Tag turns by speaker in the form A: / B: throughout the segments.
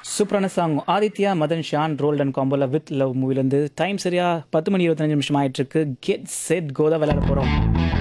A: சூப்பரான song Aditya Madhan Sean Roldan and காம்போல with love மூவிலேருந்து டைம் சரியா பத்து மணி இருபத்தஞ்சு நிமிஷம் ஆயிட்டு இருக்கு கெட் செட் கோதா விளையாட போகிறோம்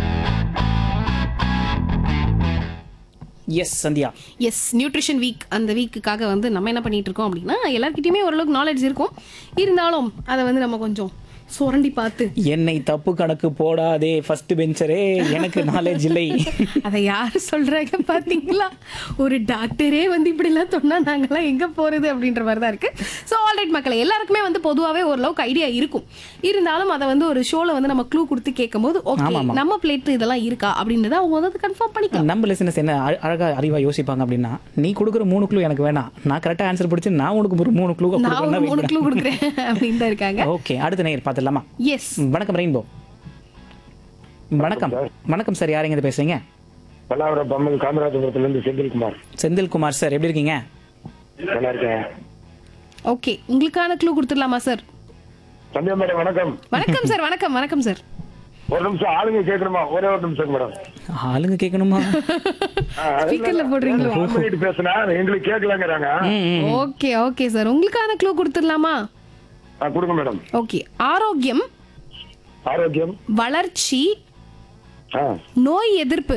A: yes Sandhya
B: yes nutrition week அந்த வீக்குக்காக வந்து நம்ம என்ன பண்ணிட்டு இருக்கோம் அப்படின்னா எல்லாருக்கிட்டையுமே ஓரளவுக்கு நாலேஜ் இருக்கும் இருந்தாலும் அதை வந்து நம்ம கொஞ்சம் சுரண்டி பார்த்து
A: என்னை தப்பு கணக்கு போடாதே ஃபர்ஸ்ட் பெஞ்சரே எனக்கு நாலேஜ் இல்லை
B: அதை யார் சொல்றாங்க பாத்தீங்களா ஒரு டாக்டரே வந்து இப்படிலாம் சொன்னா நாங்கெல்லாம் எங்க போறது அப்படின்ற மாதிரி தான் இருக்கு ஸோ ஆல்ரைட் மக்களை எல்லாருக்குமே வந்து பொதுவாகவே ஓரளவுக்கு ஐடியா இருக்கும் இருந்தாலும் அதை வந்து ஒரு ஷோல வந்து நம்ம க்ளூ கொடுத்து கேட்கும்போது ஓகே நம்ம பிளேட் இதெல்லாம் இருக்கா அப்படின்றத அவங்க வந்து கன்ஃபார்ம் பண்ணிக்கலாம்
A: நம்ம லிசனஸ் என்ன அழ- அழகா அறிவா யோசிப்பாங்க அப்படின்னா நீ கொடுக்குற மூணு க்ளூ எனக்கு வேணாம் நான் கரெக்டாக ஆன்சர் பிடிச்சி நான் உனக்கு ஒரு மூணு க்ளூ
B: நான் ஒரு மூணு க்ளூ கொடுக்குறேன் அப்படின்னு தான் இருக்காங்க
A: ஓகே அடுத்த நேர் பார்த்துடலாமா
B: எஸ்
A: வணக்கம் ரெயின்போ வணக்கம் வணக்கம் சார் யாருங்க இது பேசுறீங்க
C: பல்லாவரம் பம்மல் காமராஜபுரத்துல இருந்து செந்தில்குமார்
A: செந்தில்குமார் சார் எப்படி இருக்கீங்க
C: நல்லா இருக்கேன்
B: ஓகே உங்களுக்கான க்ளூ கொடுத்துடலாமா சார்
C: சந்தியா மேடம் வணக்கம்
B: வணக்கம் சார் வணக்கம் வணக்கம் சார்
C: ஒரு நிமிஷம் ஆளுங்க கேட்கணுமா ஒரே ஒரு நிமிஷம் மேடம்
A: ஆளுங்க கேட்கணுமா
B: ஸ்பீக்கர்ல போடுறீங்களோ
C: ஆன் பண்ணிட்டு பேசுனா எங்களுக்கு கேட்கலங்கிறாங்க
B: ஓகே ஓகே சார் உங்களுக்கான க்ளூ கொடுத்துடலாமா
C: ஆ, கொடுங்க மேடம்
B: ஓகே ஆரோக்கியம்
C: ஆரோக்கியம்
B: வளர்ச்சி
C: ஆ,
B: நோய் எதிர்ப்பு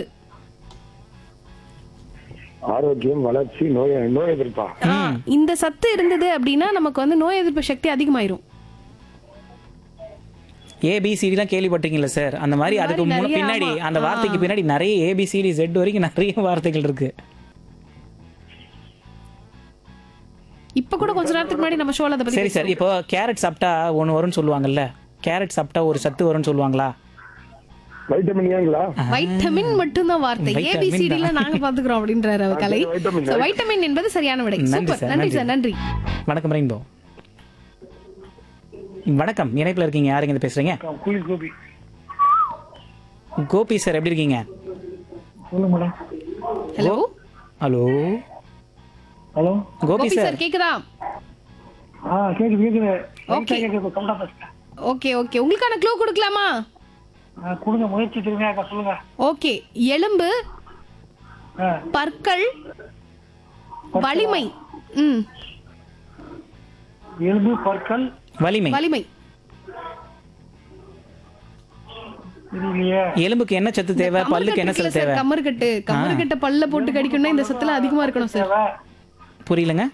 C: ஆரோக்கியம் வளர்ச்சி நோய் நோய் எதிர்ப்பா
B: ஆ, இந்த சத்து இருந்தது அப்படின்னா நமக்கு வந்து நோய் எதிர்ப்பு சக்தி அதிகமாயிரும்
A: ஏபிசிடிலாம் கேள்விப்பட்டிருக்கீங்களா சார் அந்த மாதிரி அதுக்கு முன்ன-
B: நிறைய,
A: பின்னாடி
B: ஆமா.
A: அந்த வார்த்தைக்கு பின்னாடி நிறைய ஏபிசிடி ஜெட் வரைக்கும் நிறைய வார்த்தைகள் இருக்கு
B: இப்ப கூட கொஞ்ச நேரத்துக்கு முன்னாடி நம்ம ஷோல அதை பத்தி
A: சரி சார் இப்போ கேரட் சாப்பிட்டா ஒன்று வரும்னு சொல்லுவாங்கல்ல கேரட் சாப்பிட்டா ஒரு சத்து வரும்னு சொல்லுவாங்களா
C: வைட்டமின் ஏங்களா
B: வைட்டமின் மட்டும்தான் வார்த்தை
A: வைட்டமின்
B: ஏபிசிடி எல்லாம் நாங்க பாத்துக்கிறோம் அப்படின்றாரு அவர் கலை
C: சரி, வைட்டமின்.
B: So, வைட்டமின் என்பது சரியான விடை
A: நன்றி
B: சூப்பர்
A: சார்,
B: நன்றி
A: நன்றி.
B: சார் நன்றி
A: வணக்கம் ரெயின்போ வணக்கம் இணைப்பில் இருக்கீங்க யாருங்க இது பேசுறீங்க
C: குளி கோபி
A: கோபி சார் எப்படி இருக்கீங்க
C: சொல்லுங்க madam
B: hello
A: hello
C: hello
A: Gopi
B: Gopi
A: sir
B: sir கேக்குதா
C: ஆ கேக்குது கேக்குது
B: ஓகே
C: கவுண்டா பேசுறேன்
B: ஓகே ஓகே உங்களுக்கான க்ளூ கொடுக்கலாமா
C: கொடுங்க முயற்சி திரும்பியா சொல்லுங்க
B: ஓகே எலும்பு பற்கள் வலிமை ம்
C: எலும்பு பற்கள்
A: வலிமை
B: வலிமை
C: இல்லையே
A: எலும்புக்கு என்ன சத்து தேவை பல்லுக்கு என்ன சத்து தேவை
B: கமர்கட்டு கமர்கட்ட பல்ல போட்டு கடிக்கணும்னா இந்த சத்துல அதிகமா இருக்கணும் சார்
A: புரியலங்க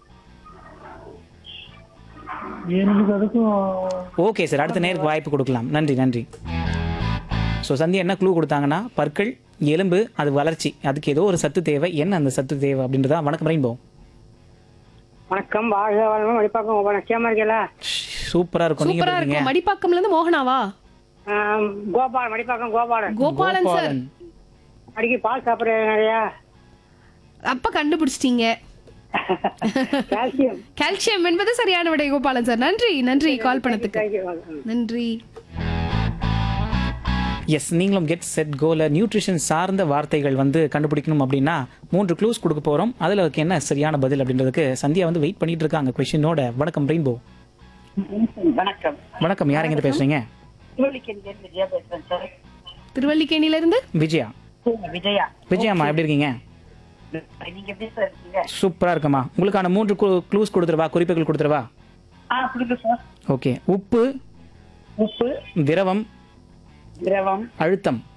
C: எலும்புக்கு அதுக்கும்
A: ஓகே சார் அடுத்த நேருக்கு வாய்ப்பு கொடுக்கலாம் நன்றி நன்றி ஸோ சந்தியா என்ன க்ளூ கொடுத்தாங்கன்னா பற்கள் எலும்பு அது வளர்ச்சி அதுக்கு ஏதோ ஒரு சத்து தேவை என்ன அந்த சத்து தேவை அப்படின்றதா வணக்கம் ரெயின்போ
D: வணக்கம் வாழ்க வளமும் வழிபாக்கம் உங்க சேமா இருக்கல
A: சூப்பரா இருக்கும் நீங்க
B: சூப்பரா
A: எப்படி இருக்கீங்க
B: இருக்கும் மடிப்பாக்கம்ல இருந்து மோகனாவா
D: கோபால் மடிப்பாக்கம் கோபாலன்
B: கோபாலன் சார்
A: கோபாலன்.
D: அடிக்கி பால் சாப்பிடுறது நிறையா
B: அப்ப கண்டுபிடிச்சிட்டீங்க
D: கால்சியம்
B: கால்சியம் என்பது சரியான விடை கோபாலன் சார் நன்றி நன்றி கால் பண்ணதுக்கு
D: தேங்க்யூ
B: நன்றி
A: எஸ் நீங்களும் கெட் செட் கோல நியூட்ரிஷன் சார்ந்த வார்த்தைகள் வந்து கண்டுபிடிக்கணும் அப்படின்னா மூன்று க்ளூஸ் கொடுக்க போறோம் அதுல அதுக்கு என்ன சரியான பதில் அப்படின்றதுக்கு சந்தியா வந்து வெயிட் பண்ணிட்டு இருக்காங்க கொஸ்டினோட வணக்கம் ரெயின்போ
D: வணக்கம்
A: வணக்கம் யாருங்க இருந்து பேசுறீங்க
D: திருவள்ளிக்கேணியிலிருந்து விஜயா பேசுறேன் சார்
B: திருவல்லிக்கேணில இருந்து
A: விஜயா
D: விஜயா
A: விஜயாம்மா எப்படி இருக்கீங்க
D: நீங்க எப்படி சார் இருக்கீங்க
A: சூப்பரா இருக்குமா உங்களுக்கான மூன்று க்ளூஸ் கொடுத்துருவா குறிப்புகள் கொடுத்துருவா
D: ஆ கொடுங்க சார்
A: ஓகே உப்பு
D: உப்பு
A: திரவம்
D: திரவம்
A: அழுத்தம்